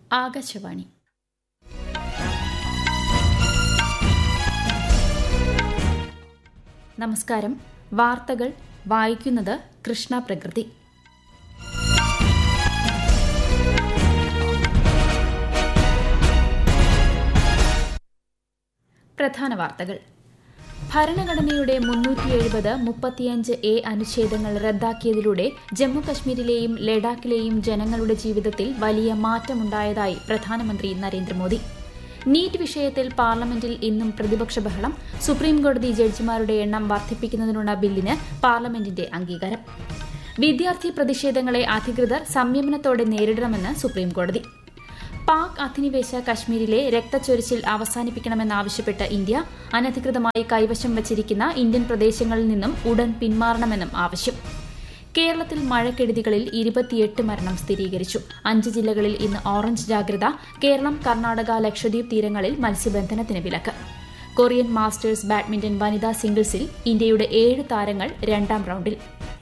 ആകാശവാണി നമസ്കാരം വാർത്തകൾ വായിക്കുന്നത് കൃഷ്ണ പ്രകൃതി പ്രധാന വാർത്തകൾ ഭരണഘടനയുടെ മുന്നൂറ്റി എഴുപത് മുപ്പത്തിയഞ്ച് എ അനുച്ഛേദങ്ങൾ റദ്ദാക്കിയതിലൂടെ ജമ്മുകശ്മീരിലെയും ലഡാക്കിലെയും ജനങ്ങളുടെ ജീവിതത്തിൽ വലിയ മാറ്റമുണ്ടായതായി പ്രധാനമന്ത്രി നരേന്ദ്രമോദി നീറ്റ് വിഷയത്തിൽ പാർലമെന്റിൽ ഇന്നും പ്രതിപക്ഷ ബഹളം സുപ്രീംകോടതി ജഡ്ജിമാരുടെ എണ്ണം വർദ്ധിപ്പിക്കുന്നതിനുള്ള ബില്ലിന് പാർലമെന്റിന്റെ അംഗീകാരം വിദ്യാർത്ഥി പ്രതിഷേധങ്ങളെ അധികൃതർ സംയമനത്തോടെ നേരിടണമെന്ന് സുപ്രീംകോടതി പാക് അധിനിവേശ കശ്മീരിലെ രക്തച്ചൊരിച്ചിൽ അവസാനിപ്പിക്കണമെന്നാവശ്യപ്പെട്ട് ഇന്ത്യ അനധികൃതമായി കൈവശം വച്ചിരിക്കുന്ന ഇന്ത്യൻ പ്രദേശങ്ങളിൽ നിന്നും ഉടൻ പിന്മാറണമെന്നും ആവശ്യം കേരളത്തിൽ മഴക്കെടുതികളിൽ ഇരുപത്തിയെട്ട് മരണം സ്ഥിരീകരിച്ചു അഞ്ച് ജില്ലകളിൽ ഇന്ന് ഓറഞ്ച് ജാഗ്രത കേരളം കർണാടക ലക്ഷദ്വീപ് തീരങ്ങളിൽ മത്സ്യബന്ധനത്തിന് വിലക്ക് കൊറിയൻ മാസ്റ്റേഴ്സ് ബാഡ്മിന്റൺ വനിതാ സിംഗിൾസിൽ ഇന്ത്യയുടെ ഏഴ് താരങ്ങൾ രണ്ടാം റൌണ്ടിൽ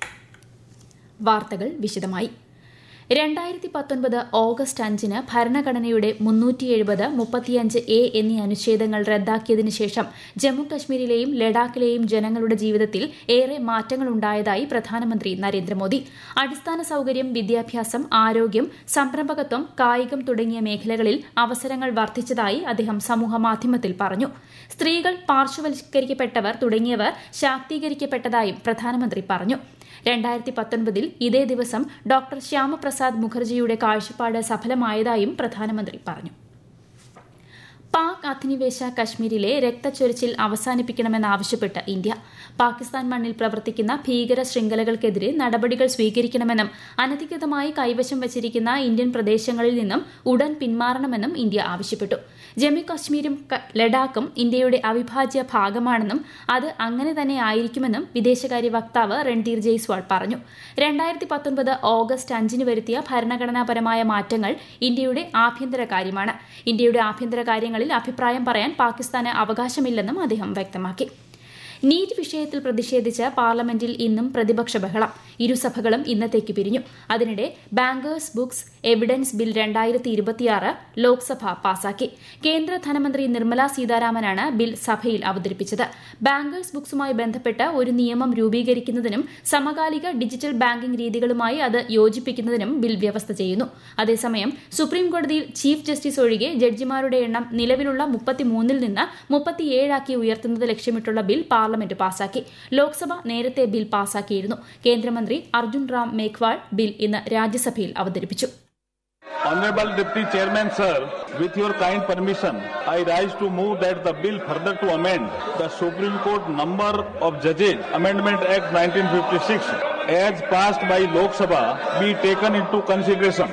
വാർത്തകൾ വിശദമായി രണ്ടായിരത്തി പത്തൊൻപത് ഓഗസ്റ്റ് അഞ്ചിന് ഭരണഘടനയുടെ മുന്നൂറ്റി എഴുപത് മുപ്പത്തിയഞ്ച് എ എന്നീ അനുച്ഛേദങ്ങൾ റദ്ദാക്കിയതിനു ശേഷം ജമ്മുകശ്മീരിലെയും ലഡാക്കിലെയും ജനങ്ങളുടെ ജീവിതത്തിൽ ഏറെ മാറ്റങ്ങളുണ്ടായതായി പ്രധാനമന്ത്രി നരേന്ദ്രമോദി അടിസ്ഥാന സൌകര്യം വിദ്യാഭ്യാസം ആരോഗ്യം സംരംഭകത്വം കായികം തുടങ്ങിയ മേഖലകളിൽ അവസരങ്ങൾ വർദ്ധിച്ചതായി അദ്ദേഹം സമൂഹമാധ്യമത്തിൽ പറഞ്ഞു സ്ത്രീകൾ പാർശ്വവൽക്കരിക്കപ്പെട്ടവർ തുടങ്ങിയവർ ശാക്തീകരിക്കപ്പെട്ടതായും പ്രധാനമന്ത്രി പറഞ്ഞു രണ്ടായിരത്തി പത്തൊൻപതിൽ ഇതേ ദിവസം ഡോക്ടർ ശ്യാമപ്രസാദ് മുഖർജിയുടെ കാഴ്ചപ്പാട് സഫലമായതായും പ്രധാനമന്ത്രി പറഞ്ഞു പാക് അധിനിവേശ കശ്മീരിലെ രക്തച്ചൊരിച്ചിൽ അവസാനിപ്പിക്കണമെന്നാവശ്യപ്പെട്ട് ഇന്ത്യ പാകിസ്ഥാൻ മണ്ണിൽ പ്രവർത്തിക്കുന്ന ഭീകര ശൃംഖലകൾക്കെതിരെ നടപടികൾ സ്വീകരിക്കണമെന്നും അനധികൃതമായി കൈവശം വച്ചിരിക്കുന്ന ഇന്ത്യൻ പ്രദേശങ്ങളിൽ നിന്നും ഉടൻ പിന്മാറണമെന്നും ഇന്ത്യ ആവശ്യപ്പെട്ടു ജമ്മു കശ്മീരും ലഡാക്കും ഇന്ത്യയുടെ അവിഭാജ്യ ഭാഗമാണെന്നും അത് അങ്ങനെ തന്നെ ആയിരിക്കുമെന്നും വിദേശകാര്യ വക്താവ് രൺധീർ ജയ്സ്വാൾ പറഞ്ഞു രണ്ടായിരത്തി പത്തൊൻപത് ഓഗസ്റ്റ് അഞ്ചിന് വരുത്തിയ ഭരണഘടനാപരമായ മാറ്റങ്ങൾ ഇന്ത്യയുടെ ആഭ്യന്തര കാര്യമാണ് ഇന്ത്യയുടെ ആഭ്യന്തര കാര്യങ്ങളിൽ അഭിപ്രായം പറയാൻ പാകിസ്ഥാന് അവകാശമില്ലെന്നും അദ്ദേഹം വ്യക്തമാക്കി നീറ്റ് വിഷയത്തിൽ പ്രതിഷേധിച്ച് പാർലമെന്റിൽ ഇന്നും പ്രതിപക്ഷ ബഹളം ഇരുസഭകളും ഇന്നത്തേക്ക് പിരിഞ്ഞു അതിനിടെ ബാങ്കേഴ്സ് ബുക്സ് എവിഡൻസ് ബിൽ രണ്ടായിരത്തി ഇരുപത്തിയാറ് ലോക്സഭ പാസാക്കി കേന്ദ്ര ധനമന്ത്രി നിർമ്മല സീതാരാമനാണ് ബിൽ സഭയിൽ അവതരിപ്പിച്ചത് ബാങ്കേഴ്സ് ബുക്സുമായി ബന്ധപ്പെട്ട് ഒരു നിയമം രൂപീകരിക്കുന്നതിനും സമകാലിക ഡിജിറ്റൽ ബാങ്കിംഗ് രീതികളുമായി അത് യോജിപ്പിക്കുന്നതിനും ബിൽ വ്യവസ്ഥ ചെയ്യുന്നു അതേസമയം സുപ്രീംകോടതിയിൽ ചീഫ് ജസ്റ്റിസ് ഒഴികെ ജഡ്ജിമാരുടെ എണ്ണം നിലവിലുള്ള മുപ്പത്തിമൂന്നിൽ നിന്ന് മുപ്പത്തിയേഴാക്കി ഉയർത്തുന്നത് ലക്ഷ്യമിട്ടുള്ള ബിൽ പാർലമെന്റ് പാസാക്കി ലോക്സഭ നേരത്തെ ബിൽ പാസാക്കിയിരുന്നു കേന്ദ്രമന്ത്രി അർജുൻ റാം മേഘ്വാൾ ബിൽ ഇന്ന് രാജ്യസഭയിൽ അവതരിപ്പിച്ചു Honorable Deputy Chairman, sir, with your kind permission, I rise to move that the bill further to amend the Supreme Court Number of Judges Amendment Act 1956 as passed by Lok Sabha be taken into consideration.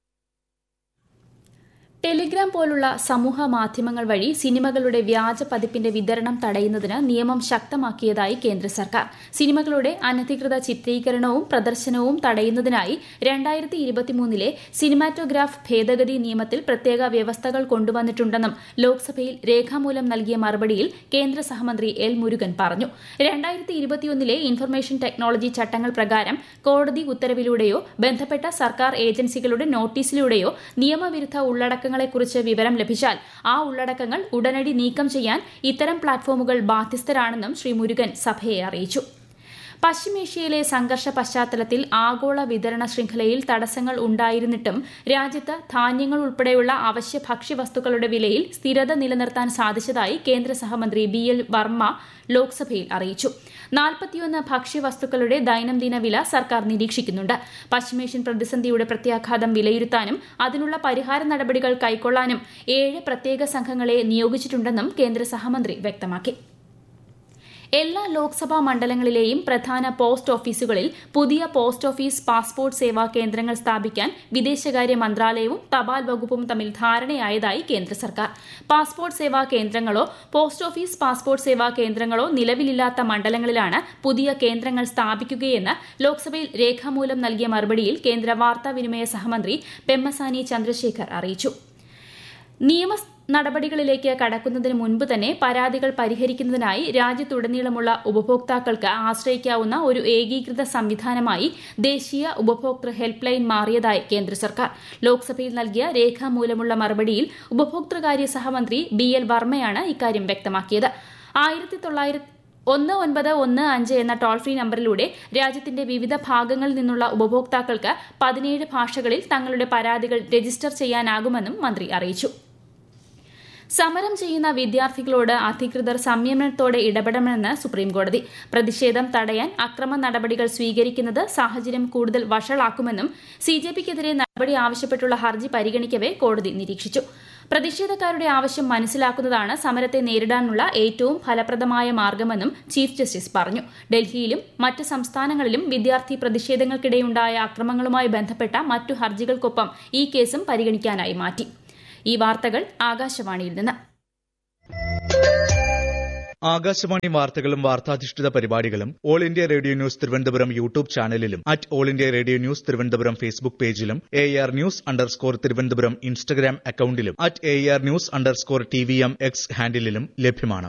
Telegram പോലുള്ള സമൂഹ മാധ്യമങ്ങൾ വഴി സിനിമകളുടെ വ്യാജ പതിപ്പിന്റെ വിതരണം തടയുന്നതിന് നിയമം ശക്തമാക്കിയതായി കേന്ദ്ര സർക്കാർ സിനിമകളുടെ അനധികൃത ചിത്രീകരണവും പ്രദർശനവും തടയുന്നതിനായി രണ്ടായിരത്തി ഇരുപത്തിമൂന്നിലെ സിനിമാറ്റോഗ്രാഫ് ഭേദഗതി നിയമത്തിൽ പ്രത്യേക വ്യവസ്ഥകൾ കൊണ്ടുവന്നിട്ടുണ്ടെന്നും ലോക്സഭയിൽ രേഖാമൂലം നൽകിയ മറുപടിയിൽ കേന്ദ്ര സഹമന്ത്രി എൽ മുരുകൻ പറഞ്ഞു രണ്ടായിരത്തി ഇരുപത്തിയൊന്നിലെ ഇൻഫർമേഷൻ ടെക്നോളജി ചട്ടങ്ങൾ പ്രകാരം കോടതി ഉത്തരവിലൂടെയോ ബന്ധപ്പെട്ട സർക്കാർ ഏജൻസികളുടെ നോട്ടീസിലൂടെയോ നിയമവിരുദ്ധ ഉള്ളടക്കങ്ങൾ കുറിച്ച് വിവരം ലഭിച്ചാൽ ആ ഉള്ളടക്കങ്ങൾ ഉടനടി നീക്കം ചെയ്യാൻ ഇത്തരം പ്ലാറ്റ്ഫോമുകൾ ബാധ്യസ്ഥരാണെന്നും ശ്രീ മുരുകൻ സഭയെ അറിയിച്ചു പശ്ചിമേഷ്യയിലെ സംഘർഷ പശ്ചാത്തലത്തിൽ ആഗോള വിതരണ ശൃംഖലയിൽ തടസ്സങ്ങൾ ഉണ്ടായിരുന്നിട്ടും രാജ്യത്ത് ധാന്യങ്ങൾ ഉൾപ്പെടെയുള്ള അവശ്യ ഭക്ഷ്യവസ്തുക്കളുടെ വിലയിൽ സ്ഥിരത നിലനിർത്താൻ സാധിച്ചതായി കേന്ദ്ര സഹമന്ത്രി ബി എൽ വർമ്മ ലോക്സഭയിൽ അറിയിച്ചു നാൽപ്പത്തിയൊന്ന് ഭക്ഷ്യവസ്തുക്കളുടെ ദൈനംദിന വില സർക്കാർ നിരീക്ഷിക്കുന്നുണ്ട് പശ്ചിമേഷ്യൻ പ്രതിസന്ധിയുടെ പ്രത്യാഘാതം വിലയിരുത്താനും അതിനുള്ള പരിഹാര നടപടികൾ കൈക്കൊള്ളാനും ഏഴ് പ്രത്യേക സംഘങ്ങളെ നിയോഗിച്ചിട്ടുണ്ടെന്നും കേന്ദ്ര സഹമന്ത്രി വ്യക്തമാക്കി എല്ലാ ലോക്സഭാ മണ്ഡലങ്ങളിലെയും പ്രധാന പോസ്റ്റ് ഓഫീസുകളിൽ പുതിയ പോസ്റ്റ് ഓഫീസ് പാസ്പോർട്ട് സേവാ കേന്ദ്രങ്ങൾ സ്ഥാപിക്കാൻ വിദേശകാര്യ മന്ത്രാലയവും തപാൽ വകുപ്പും തമ്മിൽ ധാരണയായതായി കേന്ദ്ര സർക്കാർ പാസ്പോർട്ട് സേവാ കേന്ദ്രങ്ങളോ പോസ്റ്റ് ഓഫീസ് പാസ്പോർട്ട് സേവാ കേന്ദ്രങ്ങളോ നിലവിലില്ലാത്ത മണ്ഡലങ്ങളിലാണ് പുതിയ കേന്ദ്രങ്ങൾ സ്ഥാപിക്കുകയെന്ന് ലോക്സഭയിൽ രേഖാമൂലം നൽകിയ മറുപടിയിൽ കേന്ദ്ര വാർത്താവിനിമയ സഹമന്ത്രി പെമ്മസാനി ചന്ദ്രശേഖർ അറിയിച്ചു നിയമ നടപടികളിലേക്ക് കടക്കുന്നതിന് മുൻപ് തന്നെ പരാതികൾ പരിഹരിക്കുന്നതിനായി രാജ്യത്തുടനീളമുള്ള ഉപഭോക്താക്കൾക്ക് ആശ്രയിക്കാവുന്ന ഒരു ഏകീകൃത സംവിധാനമായി ദേശീയ ഉപഭോക്തൃ ഹെൽപ്പ് ലൈൻ മാറിയതായി കേന്ദ്ര സർക്കാർ ലോക്സഭയിൽ നൽകിയ രേഖാമൂലമുള്ള മറുപടിയിൽ ഉപഭോക്തൃകാര്യ സഹമന്ത്രി ബി എൽ വർമ്മയാണ് ഇക്കാര്യം വ്യക്തമാക്കിയത് ആയിരത്തി തൊള്ളായിരത്തി ഒന്ന് ഒൻപത് ഒന്ന് അഞ്ച് എന്ന ടോൾ ഫ്രീ നമ്പറിലൂടെ രാജ്യത്തിന്റെ വിവിധ ഭാഗങ്ങളിൽ നിന്നുള്ള ഉപഭോക്താക്കൾക്ക് പതിനേഴ് ഭാഷകളിൽ തങ്ങളുടെ പരാതികൾ രജിസ്റ്റർ ചെയ്യാനാകുമെന്നും മന്ത്രി അറിയിച്ചു സമരം ചെയ്യുന്ന വിദ്യാർത്ഥികളോട് അധികൃതർ സംയമനത്തോടെ ഇടപെടണമെന്ന് സുപ്രീംകോടതി പ്രതിഷേധം തടയാൻ അക്രമ നടപടികൾ സ്വീകരിക്കുന്നത് സാഹചര്യം കൂടുതൽ വഷളാക്കുമെന്നും സിജെപിക്കെതിരെ നടപടി ആവശ്യപ്പെട്ടുള്ള ഹർജി പരിഗണിക്കവെ കോടതി നിരീക്ഷിച്ചു പ്രതിഷേധക്കാരുടെ ആവശ്യം മനസ്സിലാക്കുന്നതാണ് സമരത്തെ നേരിടാനുള്ള ഏറ്റവും ഫലപ്രദമായ മാർഗമെന്നും ചീഫ് ജസ്റ്റിസ് പറഞ്ഞു ഡൽഹിയിലും മറ്റ് സംസ്ഥാനങ്ങളിലും വിദ്യാർത്ഥി പ്രതിഷേധങ്ങൾക്കിടെയുണ്ടായ അക്രമങ്ങളുമായി ബന്ധപ്പെട്ട മറ്റു ഹർജികൾക്കൊപ്പം ഈ കേസും പരിഗണിക്കാനായി മാറ്റി ഈ വാർത്തകൾ ആകാശവാണിയിൽ നിന്ന് ആകാശവാണി വാർത്തകളും വാർത്താധിഷ്ഠിത പരിപാടികളും All India Radio News Thiruvananthapuram YouTube ചാനലിലും at All India Radio News Thiruvananthapuram Facebook പേജിലും A R News underscore Thiruvananthapuram Instagram അക്കൌണ്ടിലും at A R News underscore T V M X ഹാൻഡിലും ലഭ്യമാണ്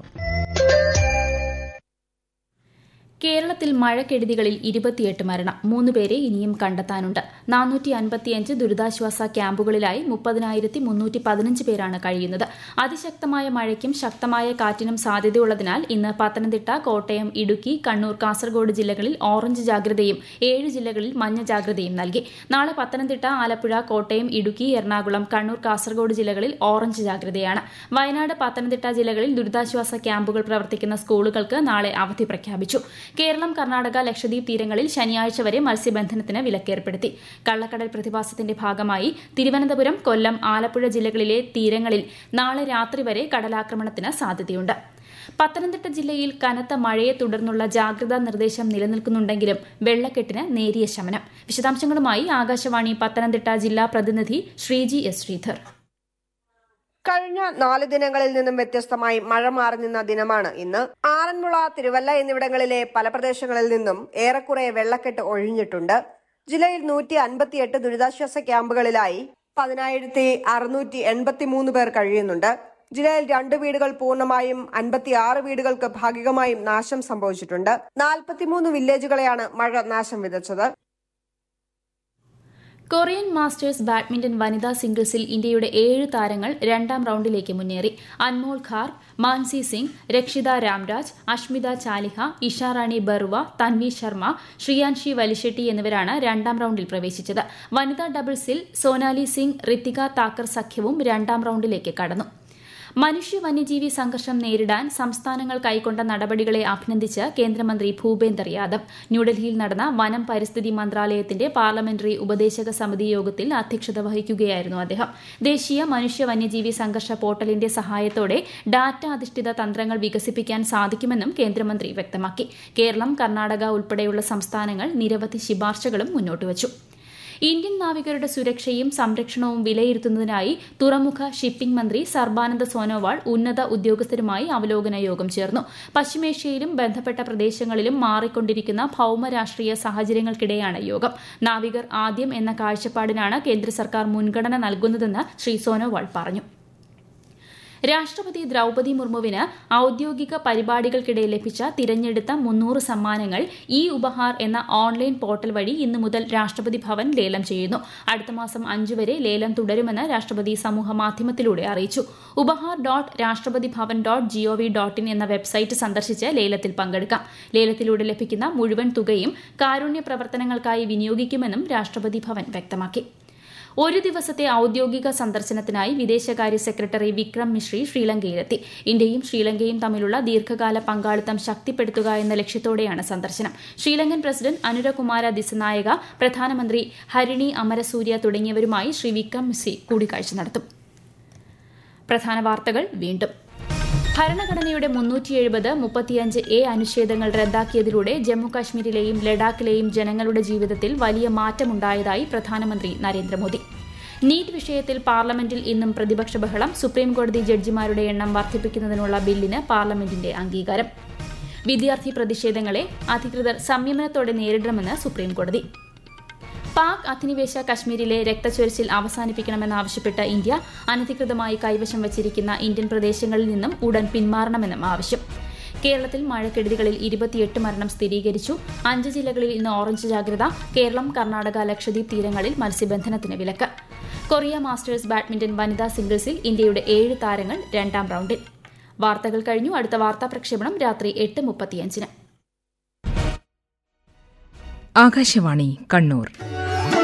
കേരളത്തിൽ മഴക്കെടുതികളിൽ ഇരുപത്തിയെട്ട് മരണം മൂന്ന് പേരെ ഇനിയും കണ്ടെത്താനുണ്ട് നാനൂറ്റി അൻപത്തിയഞ്ച് ദുരിതാശ്വാസ ക്യാമ്പുകളിലായി മുപ്പതിനായിരത്തി മുന്നൂറ്റി പതിനഞ്ച് പേരാണ് കഴിയുന്നത് അതിശക്തമായ മഴയ്ക്കും ശക്തമായ കാറ്റിനും സാധ്യതയുള്ളതിനാൽ ഇന്ന് പത്തനംതിട്ട കോട്ടയം ഇടുക്കി കണ്ണൂർ കാസർഗോഡ് ജില്ലകളിൽ ഓറഞ്ച് ജാഗ്രതയും ഏഴ് ജില്ലകളിൽ മഞ്ഞ ജാഗ്രതയും നൽകി നാളെ പത്തനംതിട്ട ആലപ്പുഴ കോട്ടയം ഇടുക്കി എറണാകുളം കണ്ണൂർ കാസർഗോഡ് ജില്ലകളിൽ ഓറഞ്ച് ജാഗ്രതയാണ് വയനാട് പത്തനംതിട്ട ജില്ലകളിൽ ദുരിതാശ്വാസ ക്യാമ്പുകൾ പ്രവർത്തിക്കുന്ന സ്കൂളുകൾക്ക് നാളെ അവധി പ്രഖ്യാപിച്ചു കേരളം കർണാടക ലക്ഷദ്വീപ് തീരങ്ങളിൽ ശനിയാഴ്ച വരെ മത്സ്യബന്ധനത്തിന് വിലക്കേർപ്പെടുത്തി കള്ളക്കടൽ പ്രതിഭാസത്തിന്റെ ഭാഗമായി തിരുവനന്തപുരം കൊല്ലം ആലപ്പുഴ ജില്ലകളിലെ തീരങ്ങളിൽ നാളെ രാത്രി വരെ കടലാക്രമണത്തിന് സാധ്യതയുണ്ട് പത്തനംതിട്ട ജില്ലയിൽ കനത്ത മഴയെ തുടർന്നുള്ള ജാഗ്രതാ നിർദ്ദേശം നിലനിൽക്കുന്നുണ്ടെങ്കിലും വെള്ളക്കെട്ടിന് നേരിയ ശമനം വിശദാംശങ്ങളുമായി ആകാശവാണി പത്തനംതിട്ട ജില്ലാ പ്രതിനിധി ശ്രീജി എസ് ശ്രീധർ കഴിഞ്ഞ നാല് ദിനങ്ങളിൽ നിന്നും വ്യത്യസ്തമായി മഴ മാറി നിന്ന ദിനമാണ് ഇന്ന് ആറന്മുള തിരുവല്ല എന്നിവിടങ്ങളിലെ പല പ്രദേശങ്ങളിൽ നിന്നും ഏറെക്കുറെ വെള്ളക്കെട്ട് ഒഴിഞ്ഞിട്ടുണ്ട് ജില്ലയിൽ നൂറ്റി അൻപത്തിയെട്ട് ദുരിതാശ്വാസ ക്യാമ്പുകളിലായി പതിനായിരത്തി അറുന്നൂറ്റി എൺപത്തി മൂന്ന് പേർ കഴിയുന്നുണ്ട് ജില്ലയിൽ രണ്ട് വീടുകൾ പൂർണ്ണമായും അൻപത്തിയാറ് വീടുകൾക്ക് ഭാഗികമായും നാശം സംഭവിച്ചിട്ടുണ്ട് നാൽപ്പത്തിമൂന്ന് വില്ലേജുകളെയാണ് മഴ നാശം വിതച്ചത് കൊറിയൻ മാസ്റ്റേഴ്സ് ബാഡ്മിന്റൺ വനിതാ സിംഗിൾസിൽ ഇന്ത്യയുടെ ഏഴ് താരങ്ങൾ രണ്ടാം റൌണ്ടിലേക്ക് മുന്നേറി അൻമോൾ ഖാർ മാൻസി സിംഗ് രക്ഷിത രാംരാജ് അഷ്മിത ചാലിഹ ഇഷാറാണി ബറുവ തൻവി ശർമ്മ ശ്രിയാൻഷി വലിശെട്ടി എന്നിവരാണ് രണ്ടാം റൌണ്ടിൽ പ്രവേശിച്ചത് വനിതാ ഡബിൾസിൽ സോനാലി സിംഗ് ഋത്തിക താക്കർ സഖ്യവും രണ്ടാം റൌണ്ടിലേക്ക് കടന്നു മനുഷ്യ വന്യജീവി സംഘർഷം നേരിടാൻ സംസ്ഥാനങ്ങൾ കൈക്കൊണ്ട നടപടികളെ അഭിനന്ദിച്ച് കേന്ദ്രമന്ത്രി ഭൂപേന്ദർ യാദവ് ന്യൂഡൽഹിയിൽ നടന്ന വനം പരിസ്ഥിതി മന്ത്രാലയത്തിന്റെ പാർലമെന്ററി ഉപദേശക സമിതി യോഗത്തിൽ അധ്യക്ഷത വഹിക്കുകയായിരുന്നു അദ്ദേഹം ദേശീയ മനുഷ്യ വന്യജീവി സംഘർഷ പോർട്ടലിന്റെ സഹായത്തോടെ ഡാറ്റ അധിഷ്ഠിത തന്ത്രങ്ങൾ വികസിപ്പിക്കാൻ സാധിക്കുമെന്നും കേന്ദ്രമന്ത്രി വ്യക്തമാക്കി കേരളം കർണാടക ഉൾപ്പെടെയുള്ള സംസ്ഥാനങ്ങൾ നിരവധി ശുപാർശകളും മുന്നോട്ടുവച്ചു ഇന്ത്യൻ നാവികരുടെ സുരക്ഷയും സംരക്ഷണവും വിലയിരുത്തുന്നതിനായി തുറമുഖ ഷിപ്പിംഗ് മന്ത്രി സർബാനന്ദ സോനോവാൾ ഉന്നത ഉദ്യോഗസ്ഥരുമായി അവലോകന യോഗം ചേർന്നു പശ്ചിമേഷ്യയിലും ബന്ധപ്പെട്ട പ്രദേശങ്ങളിലും മാറിക്കൊണ്ടിരിക്കുന്ന ഭൌമ രാഷ്ട്രീയ സാഹചര്യങ്ങൾക്കിടെയാണ് യോഗം നാവികർ ആദ്യം എന്ന കാഴ്ചപ്പാടിനാണ് കേന്ദ്ര സർക്കാർ മുൻഗണന നൽകുന്നതെന്ന് ശ്രീ സോനോവാൾ പറഞ്ഞു രാഷ്ട്രപതി ദ്രൌപതി മുർമുവിന് ഔദ്യോഗിക പരിപാടികൾക്കിടെ ലഭിച്ച തിരഞ്ഞെടുത്ത മുന്നൂറ് സമ്മാനങ്ങൾ ഇ ഉപഹാർ എന്ന ഓൺലൈൻ പോർട്ടൽ വഴി ഇന്നു മുതൽ രാഷ്ട്രപതി ഭവൻ ലേലം ചെയ്യുന്നു അടുത്ത മാസം അഞ്ചു വരെ ലേലം തുടരുമെന്ന് രാഷ്ട്രപതി സമൂഹ മാധ്യമത്തിലൂടെ അറിയിച്ചു Upahar dot Rashtrapati Bhavan dot GOV dot in എന്ന വെബ്സൈറ്റ് സന്ദർശിച്ച് ലേലത്തിൽ പങ്കെടുക്കാം ലേലത്തിലൂടെ ലഭിക്കുന്ന മുഴുവൻ തുകയും കാരുണ്യ പ്രവർത്തനങ്ങൾക്കായി വിനിയോഗിക്കുമെന്നും രാഷ്ട്രപതി ഭവൻ വ്യക്തമാക്കി ഒരു ദിവസത്തെ ഔദ്യോഗിക സന്ദർശനത്തിനായി വിദേശകാര്യ സെക്രട്ടറി വിക്രം മിശ്രി ശ്രീലങ്കയിലെത്തി ഇന്ത്യയും ശ്രീലങ്കയും തമ്മിലുള്ള ദീർഘകാല പങ്കാളിത്തം ശക്തിപ്പെടുത്തുക എന്ന ലക്ഷ്യത്തോടെയാണ് സന്ദർശനം ശ്രീലങ്കൻ പ്രസിഡന്റ് അനുരകുമാര ദിസനായക പ്രധാനമന്ത്രി ഹരിണി അമരസൂര്യ തുടങ്ങിയവരുമായി ശ്രീ വിക്രം മിശ്രി കൂടിക്കാഴ്ച നടത്തും പ്രധാന വാർത്തകൾ വീണ്ടും ഭരണഘടനയുടെ മുന്നൂറ്റി എഴുപത് മുപ്പത്തിയഞ്ച് എ അനുച്ഛേദങ്ങൾ റദ്ദാക്കിയതിലൂടെ ജമ്മുകാശ്മീരിലെയും ലഡാക്കിലെയും ജനങ്ങളുടെ ജീവിതത്തിൽ വലിയ മാറ്റമുണ്ടായതായി പ്രധാനമന്ത്രി നരേന്ദ്രമോദി നീറ്റ് വിഷയത്തിൽ പാർലമെന്റിൽ ഇന്നും പ്രതിപക്ഷ ബഹളം സുപ്രീംകോടതി ജഡ്ജിമാരുടെ എണ്ണം വർദ്ധിപ്പിക്കുന്നതിനുള്ള ബില്ലിന് പാർലമെന്റിന്റെ അംഗീകാരം വിദ്യാർത്ഥി പ്രതിഷേധങ്ങളെ അധികൃതർ സംയമനത്തോടെ നേരിടണമെന്ന് സുപ്രീംകോടതി പാക് അധിനിവേശ കശ്മീരിലെ രക്തച്ചൊരിച്ചിൽ അവസാനിപ്പിക്കണമെന്നാവശ്യപ്പെട്ട് ഇന്ത്യ അനധികൃതമായി കൈവശം വച്ചിരിക്കുന്ന ഇന്ത്യൻ പ്രദേശങ്ങളിൽ നിന്നും ഉടൻ പിന്മാറണമെന്നും ആവശ്യം കേരളത്തിൽ മഴക്കെടുതികളിൽ ഇരുപത്തിയെട്ട് മരണം സ്ഥിരീകരിച്ചു അഞ്ച് ജില്ലകളിൽ ഇന്ന് ഓറഞ്ച് ജാഗ്രത കേരളം കർണാടക ലക്ഷദ്വീപ് തീരങ്ങളിൽ മത്സ്യബന്ധനത്തിന് വിലക്ക് കൊറിയ മാസ്റ്റേഴ്സ് ബാഡ്മിന്റൺ വനിതാ സിംഗിൾസിൽ ഇന്ത്യയുടെ ഏഴ് താരങ്ങൾ രണ്ടാം റൌണ്ടിൽ വാർത്തകൾ കഴിഞ്ഞു അടുത്ത വാർത്താ പ്രക്ഷേപണം രാത്രി എട്ട് മുപ്പത്തിയഞ്ചിന് ആകാശവാണി കണ്ണൂർ